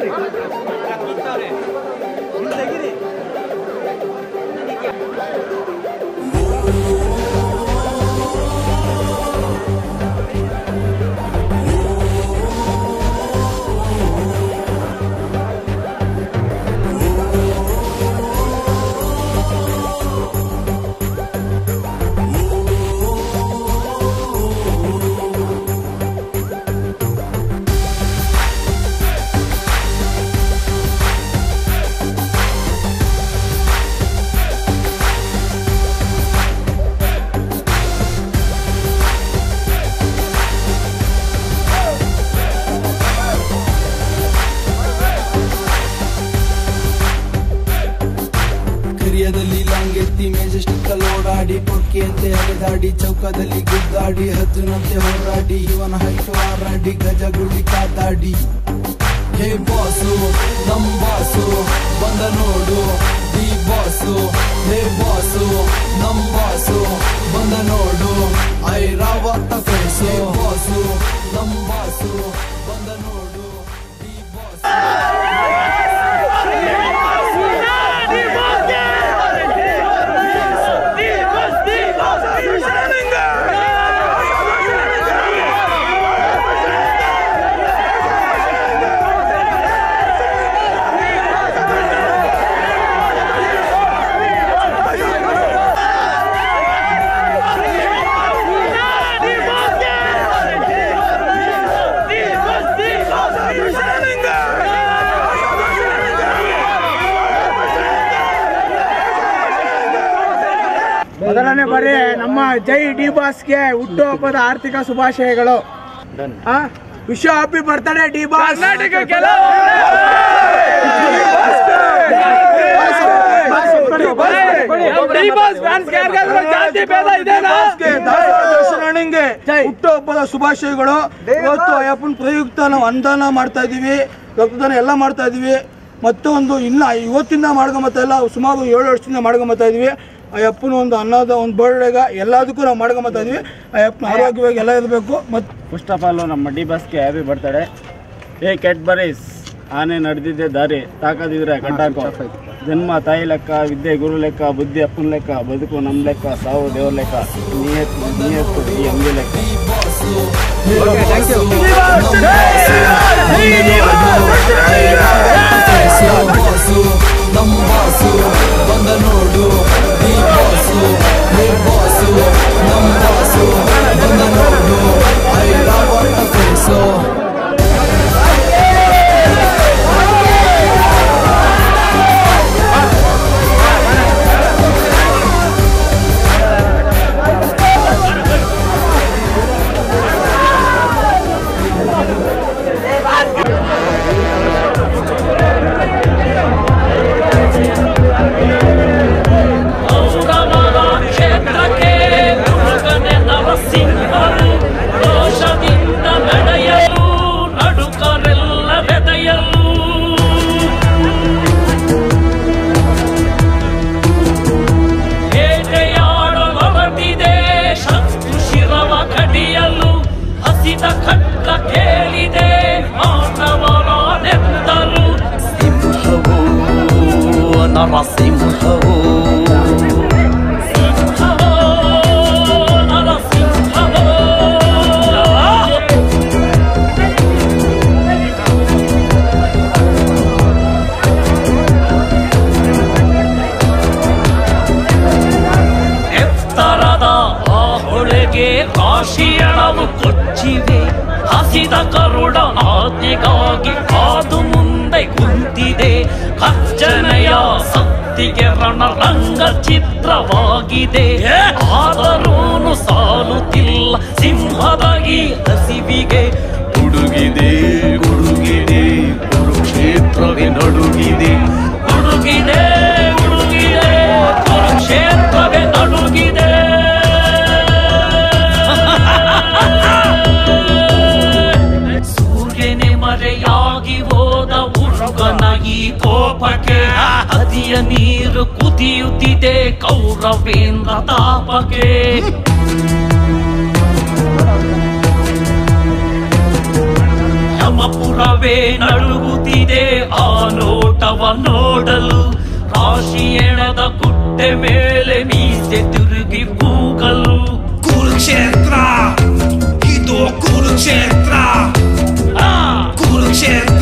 ಕರಿಯದಲ್ಲಿ ಲಾಂಗೆತ್ತಿ Majestic ಓಡಾಡಿ ಪೊಕ್ಕಿಯಂತೆ ಅಲೆದಾಡಿ ಚೌಕದಲ್ಲಿ ಗುದ್ದಾಡಿ ಹದ್ದುನಂತೆ ಹೋರಾಡಿ ಇವನ ಹೈಟು ಹಾರಾಡಿ ಗಜಗುಳಿ ಕಾತಾಡಿ ಹೇ ಬಾಸು ನಮ್ ಬಾಸು ಬಂದ ನೋಡು ಡಿ ಬಾಸು ಹೇ ಬಾಸು ನಮ್ ಬಾಸು ಬಂದ ನೋಡು ಐರಾವತ ಫೇಸು ಬಾಸು ನಮ್ ಬಾಸು ಬಂದ ನೋಡು ಡಿ ಬಾಸು ಮೊದಲನೇ ಬಾರಿ ನಮ್ಮ ಜೈ ಡಿ ಬಾಸ್ಗೆ ಹುಟ್ಟುಹಬ್ಬದ ಆರ್ಥಿಕ ಶುಭಾಶಯಗಳು ಆ? Wish happy birthday D boss ಶರಣಂಗೆ ಹುಟ್ಟುಹಬ್ಬದ ಶುಭಾಶಯಗಳು ಇವತ್ತು ಅಯ್ಯಪ್ಪನ ಪ್ರಯುಕ್ತ ನಾವು ಅನ್ನದಾನ ಮಾಡ್ತಾ ಇದೀವಿ ರಕ್ತದಾನ ಎಲ್ಲ ಮಾಡ್ತಾ ಇದೀವಿ ಮತ್ತೊಂದು ಇನ್ನ ಇವತ್ತಿಂದ ಮಾಡ್ಕೊಂಬತ್ತಾ ಇಲ್ಲ ಸುಮಾರು ಏಳು ವರ್ಷದಿಂದ ಮಾಡ್ಕೊಂಬತ್ತಾ ಇದೀವಿ ಅಯ್ಯಪ್ಪನ ಒಂದು ಅನ್ನದ ಒಂದು ಬರ್ಡೇಗ ಎಲ್ಲದಕ್ಕೂ ನಾವು ಮಾಡ್ಕೊಂಬತ್ತಾ ಇದೀವಿ ಅಯ್ಯಪ್ಪನ ಆರೋಗ್ಯವಾಗಿ ಎಲ್ಲ ಇರಬೇಕು ಮತ್ತು ಫಸ್ಟ್ ಆಫ್ ಆಲ್ ನಮ್ಮ ಡಿ ಬಸ್ಗೆ ಹ್ಯಾಪಿ ಬರ್ತಡೆ ಏ ಕೆಟ್ ಬರೀಸ್ ಆನೆ ನಡೆದಿದ್ದೆ ದಾರಿ ತಾಕದಿದ್ರೆ ಕಟ್ಟಾಕೋ ಜನ್ಮ ತಾಯಿ ಲೆಕ್ಕ ವಿದ್ಯೆ ಗುರು ಲೆಕ್ಕ ಬುದ್ಧಿ ಅಪ್ಪನ ಲೆಕ್ಕ ಬದುಕು ನಮ್ಮ ಲೆಕ್ಕ ಸಾವು ದೇವ್ರ ಲೆಕ್ಕ ನಿಯತ್ತು ನಿಯತ್ತು ಈ ಅಂಗಿ ಲೆಕ್ಕ ಬಾಸು ನಮ್ ಬಾಸು ಬಂದ ನೋಡು ಈ ಬಾಸು ಹೇ ಬಾಸು ನಮ್ ಬಾಸು ಬಂದ ನೋಡು ಐರಾವತ ಫೇಸು ಕ್ಷೇತ್ರಕ್ಕೆ ಮುರುಗನೆ ನರಸಿಂಹರು ದೋಷದಿಂದ ನಡೆಯಲು ನಡುಕರೆಲ್ಲ ಬೆದೆಯಲು ಬೇಟೆಯಾಡಲು ಹೊರಟಿದೆ ಶತ್ರು ಶಿರವ ಕಡಿಯಲು ಹಸಿದ ಖಡ್ಗ ಕೇಳಿದೆ ಮಾನವರಾನೆಂದರು ಸಿಂಹವು ನರಸಿಂಹವು ಸಿಂಹವೋ ನರಸಿಂಹವೋ ಎತ್ತರದ ಆ ಹೊಳೆಗೆ ರಾಶಿಯಳವು ಕೊಚ್ಚಿವೆ ಹಸಿದ ಕರುಡ ಆಜ್ಞೆಗಾಗಿ ಕಾದು ಮುಂದೆ ಕುಂತಿದೆ ಕಚ್ಚನೆಯ ಸತ್ತಿಗೆ ರಣರಂಗ ಚಿತ್ರವಾಗಿದೆ ಆದರೂನು ಸಾಲುತ್ತಿಲ್ಲ ಸಿಂಹದ ಈ ಹಸಿವಿಗೆ ಗುಡುಗಿದೆ ಗುಡುಗಿದೆ ಕುರುಕ್ಷೇತ್ರವೇ ನಡುಗಿದೆ ಗುಡುಗಿದೆ ಗುಡುಗಿದೆ ಕುರುಕ್ಷೇತ್ರವೇ ನಡುಗಿದೆ ಸೂರ್ಯನೇ ಮರೆಯಾಗಿ ಹೋದ ಉರುಗನ ಈ ಕೋಪಕ್ಕೆ ನದಿಯ ನೀರು ಕುದಿಯುತ್ತಿದೆ ಕೌರವೇಂದ್ರ ತಾಪಕ್ಕೆ ರಾಮಪುರವೇ ನಡುಗುತ್ತಿದೆ ಆ ನೋಟವ ನೋಡಲು ರಾಶಿ ಎಣದ ಗುಡ್ಡೆ ಮೇಲೆ ಮೀಸೆ ತಿರುಗಿ ಕೂಗಲು ಕುರುಕ್ಷೇತ್ರ ಇದು ಕುರುಕ್ಷೇತ್ರ ಆ ಕುರುಕ್ಷೇತ್ರ